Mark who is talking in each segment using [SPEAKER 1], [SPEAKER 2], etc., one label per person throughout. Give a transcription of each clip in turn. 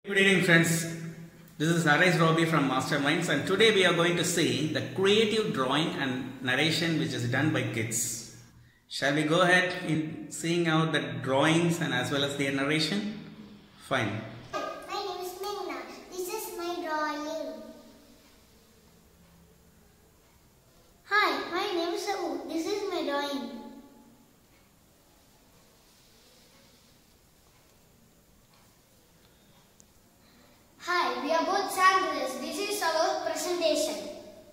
[SPEAKER 1] Good evening, friends. This is Arais Robbie from Masterminds, and today we are going to see the creative drawing and narration which is done by kids. Shall we go ahead in seeing out the drawings and as well as their narration? Fine.
[SPEAKER 2] My name is Meghna. This is my drawing. Hi, my name is Abu. This is my drawing. Hi, we are both samplers. This is our presentation.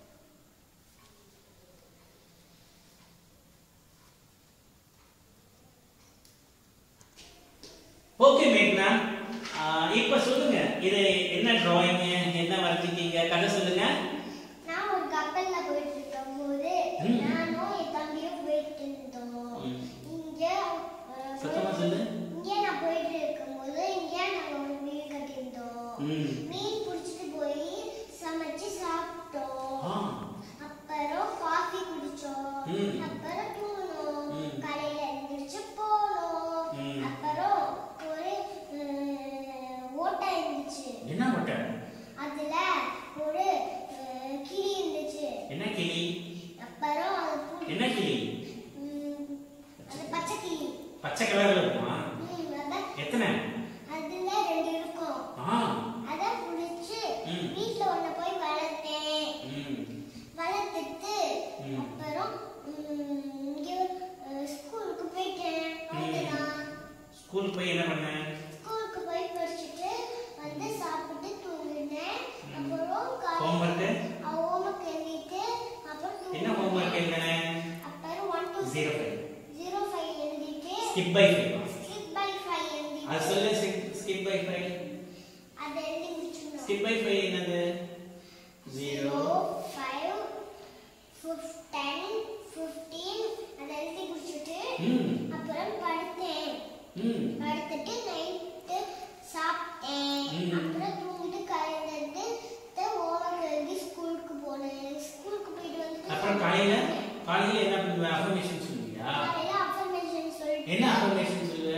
[SPEAKER 1] Okay மேக்னா இப்போ சொல்லுங்க இது என்ன drawing என்ன வரைஞ்சிருக்கீங்க கதை சொல்லுங்க
[SPEAKER 2] நான் ஒரு கப்பல்ல போயிட்டு இருக்கும்போது
[SPEAKER 1] ம்.
[SPEAKER 2] நானும் என் தம்பியும் போயிட்டு இருந்தோம்
[SPEAKER 1] ம்.
[SPEAKER 2] இங்க அஹ்,
[SPEAKER 1] சத்தமா சொல்லு.
[SPEAKER 2] இங்க நான் போயிட்டு இருக்கும்போது இங்க நாங்க ஒரு வீடு கட்டியிருந்தோம்
[SPEAKER 1] ம்.
[SPEAKER 2] மீன் பிடிச்சிட்டு போய் சமைச்சு சாப்பிட்டோம்
[SPEAKER 1] ஆ.
[SPEAKER 2] அப்புறம் காஃபி குடிச்சோம்
[SPEAKER 1] ம்.
[SPEAKER 2] அப்புறம் தூங்கணும்
[SPEAKER 1] ம்.
[SPEAKER 2] காலையில எந்திரிச்சு போனோம்
[SPEAKER 1] ம்.
[SPEAKER 2] அப்புறம் ஒரு அஹ், ஓட்டை இருந்துச்சு
[SPEAKER 1] என்ன மொட்டை
[SPEAKER 2] அதுல ஒரு அஹ், கிளி இருந்துச்சு
[SPEAKER 1] என்ன கிளி
[SPEAKER 2] அப்புறம் அது பூ-
[SPEAKER 1] என்ன கிளி
[SPEAKER 2] ம், அது பச்சை கிளி
[SPEAKER 1] பச்சை கலர்ல இருக்குமா
[SPEAKER 2] ம், அதான்
[SPEAKER 1] எத்தனை
[SPEAKER 2] அதுல ரெண்டு இருக்கும்
[SPEAKER 1] ஆ
[SPEAKER 2] அத புடிச்சு
[SPEAKER 1] ம்.
[SPEAKER 2] வீட்ல ஒண்ணு போய் வளர்த்தேன்
[SPEAKER 1] ம்
[SPEAKER 2] வளர்த்துட்டு
[SPEAKER 1] ம்.
[SPEAKER 2] அப்புறம் ம், இங்க அஹ், ஸ்கூலுக்கு போயிட்டேன் அவ்வளவுதான்
[SPEAKER 1] ஸ்கூல் போய் என்ன பண்ண
[SPEAKER 2] ஸ்கூலுக்கு போய் படிச்சுட்டு வந்து சாப்பிட்டு தூங்கினேன் அப்புறம்
[SPEAKER 1] Homework?
[SPEAKER 2] ஹோம்ஒர்க் எழுதிட்டு அப்புறம்
[SPEAKER 1] என்ன
[SPEAKER 2] தூங்கினேன்.
[SPEAKER 1] ஹோம்ஒர்க் எழுதுன
[SPEAKER 2] அப்புறம் one two
[SPEAKER 1] zero five
[SPEAKER 2] zero five எழுதிட்டு
[SPEAKER 1] skip by five
[SPEAKER 2] skip by five
[SPEAKER 1] அது
[SPEAKER 2] எழுதிட்டு
[SPEAKER 1] சொல்லு ஸ்கிப் பை ஃபைவ்
[SPEAKER 2] அதை எழுதி முடிச்சிடணும்
[SPEAKER 1] ஸ்கிப் பை ஃபைவ் என்னது
[SPEAKER 2] zero
[SPEAKER 1] zero
[SPEAKER 2] five ten fifteen அதை எழுதி முடிச்சுட்டு
[SPEAKER 1] ம்
[SPEAKER 2] அப்புறம் படுத்தேன்
[SPEAKER 1] ம்
[SPEAKER 2] படுத்துட்டு நைட்டு சாப்பிட்டேன்
[SPEAKER 1] ம்.
[SPEAKER 2] அப்புறம் தூங்கிட்டு காலையில இருந்து ஹோம்ஒர்க் எழுதி ஸ்கூலுக்கு போனேன் ஸ்கூலுக்கு போயிட்டு வந்து
[SPEAKER 1] அப்புறம் காலையில காலையில என்ன பண்ணுவ அஃபர்மேஷன் சொல்லுவியா
[SPEAKER 2] காலையில அஃபர்மேஷன் சொல்லிட்டு
[SPEAKER 1] என்ன அஃபர்மேஷன் சொல்லுவ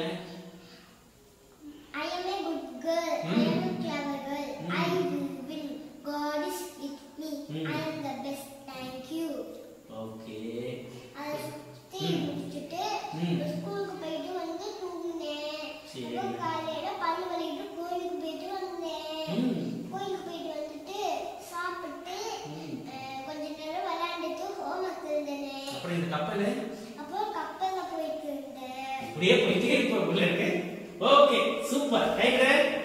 [SPEAKER 2] I am a good girl. I
[SPEAKER 1] Mm.
[SPEAKER 2] am a clever girl.
[SPEAKER 1] Mm.
[SPEAKER 2] I will win. God is with me.
[SPEAKER 1] Mm.
[SPEAKER 2] I am the best. Thank you.
[SPEAKER 1] Okay
[SPEAKER 2] அதை சுத்தி
[SPEAKER 1] Mm.
[SPEAKER 2] முடிச்சுட்டு
[SPEAKER 1] Mm.
[SPEAKER 2] ஸ்கூலுக்கு போயிட்டு வந்து தூங்கினேன்
[SPEAKER 1] சரி.
[SPEAKER 2] அப்புறம் காலையில பல்லு வலிக்கிட்டு கோயிலுக்கு போயிட்டு வந்தேன்
[SPEAKER 1] ம்.
[SPEAKER 2] கோயிலுக்கு போயிட்டு வந்துட்டு சாப்பிட்டு
[SPEAKER 1] ம்.
[SPEAKER 2] அஹ், கொஞ்ச நேரம் விளையாண்டுட்டு ஹோம்ஒர்க் எழுதினேன்
[SPEAKER 1] அப்புறம் இந்த கப்பல்
[SPEAKER 2] அப்புறம் கப்பல்ல போயிட்டு இருந்தேன்
[SPEAKER 1] இப்படியே போயிட்டே இருப்ப உள்ள இருக்கு ஓகே சூப்பர் ரைட்